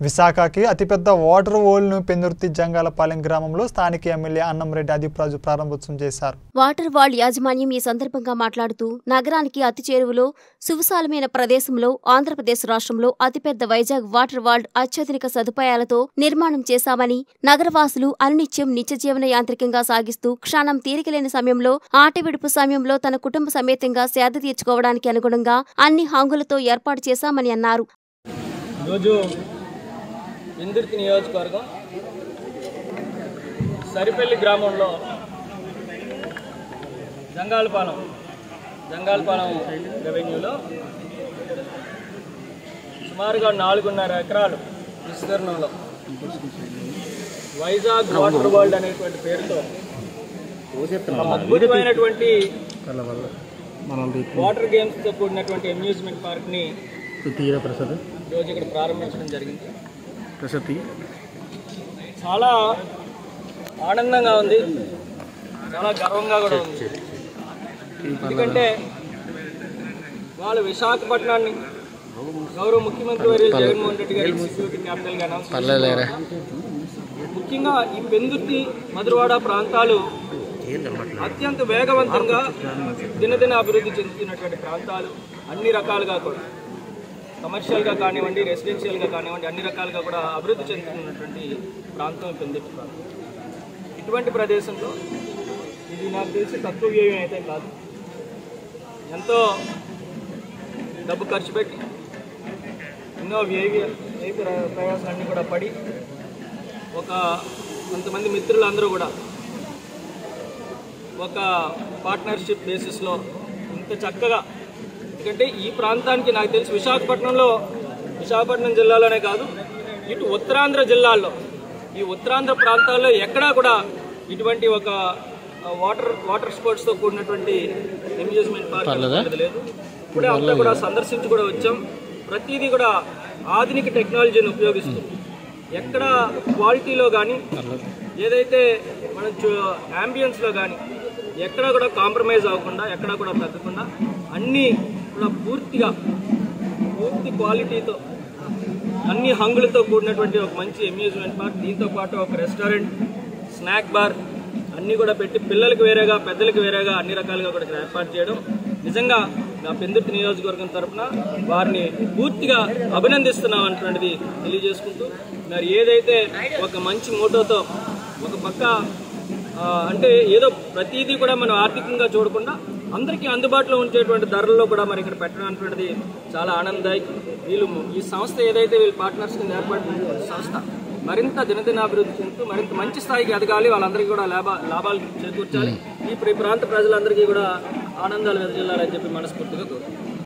విశాఖకి అతిపెద్ద వాటర్ ఓల్ను పెందుర్తి జంగాలపాలెం గ్రామంలో స్థానిక ఎమ్మెల్యే అన్నంరెడ్డి అదిప్రాజు ప్రారంభోత్సవం చేశారు వాటర్ వార్డ్ యాజమాన్యం ఈ సందర్భంగా మాట్లాడుతూ నగరానికి అతి చేరువలో సువిశాలమైన ప్రదేశంలో ఆంధ్రప్రదేశ్ రాష్ట్రంలో అతిపెద్ద వైజాగ్ వాటర్ వార్డ్ అత్యాధునిక సదుపాయాలతో నిర్మాణం చేశామని నగరవాసులు అనునిత్యం నిత్య జీవన యాంత్రికంగా సాగిస్తూ క్షణం తీరికలేని సమయంలో ఆట విడుపు సమయంలో తన కుటుంబ సమేతంగా సేద తీర్చుకోవడానికి అనుగుణంగా అన్ని హంగులతో ఏర్పాటు చేశామని అన్నారు ఈరోజు ఇందుర్తి నియోజకవర్గం సరిపల్లి గ్రామంలో జంగాలపాలెం జంగాలపాలెం రెవెన్యూలో సుమారుగా నాలుగున్నర ఎకరాలు విస్తీర్ణంలో వైజాగ్ వాటర్ వరల్డ్ అనేటువంటి పేరుతో ఒక అద్భుతమైనటువంటి వాటర్ గేమ్స్తో కూడినటువంటి అమ్యూజ్మెంట్ పార్క్ని తీర ప్రసాద్ ఈరోజు ఇక్కడ ప్రారంభించడం జరిగింది ప్రసతి చాలా ఆనందంగా ఉంది చాలా గర్వంగా కూడా ఉంది ఎందుకంటే వాళ్ళు విశాఖపట్నాన్ని గౌరవ ముఖ్యమంత్రి వర్యులు జగన్మోహన్ రెడ్డి గారి ఎగ్జిక్యూటివ్ క్యాపిటల్గా అనౌన్స్ పర్లేదులేరా ముఖ్యంగా ఈ పెందుర్తి మధురవాడ ప్రాంతాలు అత్యంత వేగవంతంగా దినదిన అభివృద్ధి చెందుతున్నటువంటి ప్రాంతాలు అన్ని రకాలుగా కూడా కమర్షియల్గా కానివ్వండి రెసిడెన్షియల్గా కానివ్వండి అన్ని రకాలుగా కూడా అభివృద్ధి చెందుతున్నటువంటి ప్రాంతం పెందుర్తి ప్రాంతం ఇటువంటి ప్రదేశంలో ఇది నాకు తెలిసి తక్కువ వ్యయం అయితే కాదు ఎంతో డబ్బు ఖర్చు పెట్టి ఎన్నో వ్యయ వ్యయ ప్ర- ప్రయాసాలన్నీ కూడా పడి ఒక కొంతమంది మిత్రులందరూ కూడా ఒక పార్ట్నర్షిప్ బేసిస్లో ఇంత చక్కగా ఎందుకంటే ఈ ప్రాంతానికి నాకు తెలిసి విశాఖపట్నంలో విశాఖపట్నం జిల్లాలోనే కాదు ఇటు ఉత్తరాంధ్ర జిల్లాల్లో ఈ ఉత్తరాంధ్ర ప్రాంతాల్లో ఎక్కడా కూడా ఇటువంటి ఒక ఆ, వాటర్ వాటర్ స్పోర్ట్స్తో కూడినటువంటి అమ్యూజ్మెంట్ పార్క్ అనేది లేదు ఇప్పుడే అంతా కూడా సందర్శించి కూడా వచ్చాం ప్రతిదీ కూడా ఆధునిక టెక్నాలజీని ఉపయోగిస్తూ ఎక్కడ క్వాలిటీలో కానీ ఏదైతే మనం అంబియన్స్లో కానీ ఎక్కడ కూడా కాంప్రమైజ్ అవ్వకుండా ఎక్కడ కూడా తగ్గకుండా అన్నీ కూడా పూర్తిగా పూర్తి క్వాలిటీతో అన్ని హంగులతో కూడినటువంటి ఒక మంచి అమ్యూజ్మెంట్ పార్క్ దీంతో పాటు ఒక రెస్టారెంట్ స్నాక్ బార్ అన్నీ కూడా పెట్టి పిల్లలకి వేరేగా పెద్దలకి వేరేగా అన్ని రకాలుగా కూడా ఇక్కడ ఏర్పాటు చేయడం నిజంగా నా పెందుర్తి నియోజకవర్గం తరఫున వారిని పూర్తిగా అభినందిస్తున్నాం అన్నటువంటిది తెలియజేసుకుంటూ మరి ఏదైతే ఒక మంచి మోటోతో ఒక పక్క ఆ, అంటే ఏదో ప్రతిదీ కూడా మనం ఆర్థికంగా చూడకుండా అందరికీ అందుబాటులో ఉంచేటువంటి ధరల్లో కూడా మరి ఇక్కడ పెట్టడం అనేటువంటిది చాలా ఆనందదాయకం వీళ్ళు ఈ సంస్థ ఏదైతే వీళ్ళు పార్ట్నర్స్ కింద ఏర్పడినటువంటి సంస్థ మరింత దినదినాభివృద్ధి చెందుతూ మరింత మంచి స్థాయికి ఎదగాలి వాళ్ళందరికీ కూడా లాభ లాభాలు చేకూర్చాలి ఈ ప్ర- ప్రాంత ప్రజలందరికీ కూడా ఆనందాలు వెదజల్లాలని చెప్పి మనస్ఫూర్తిగా కోరుకుంటున్నాను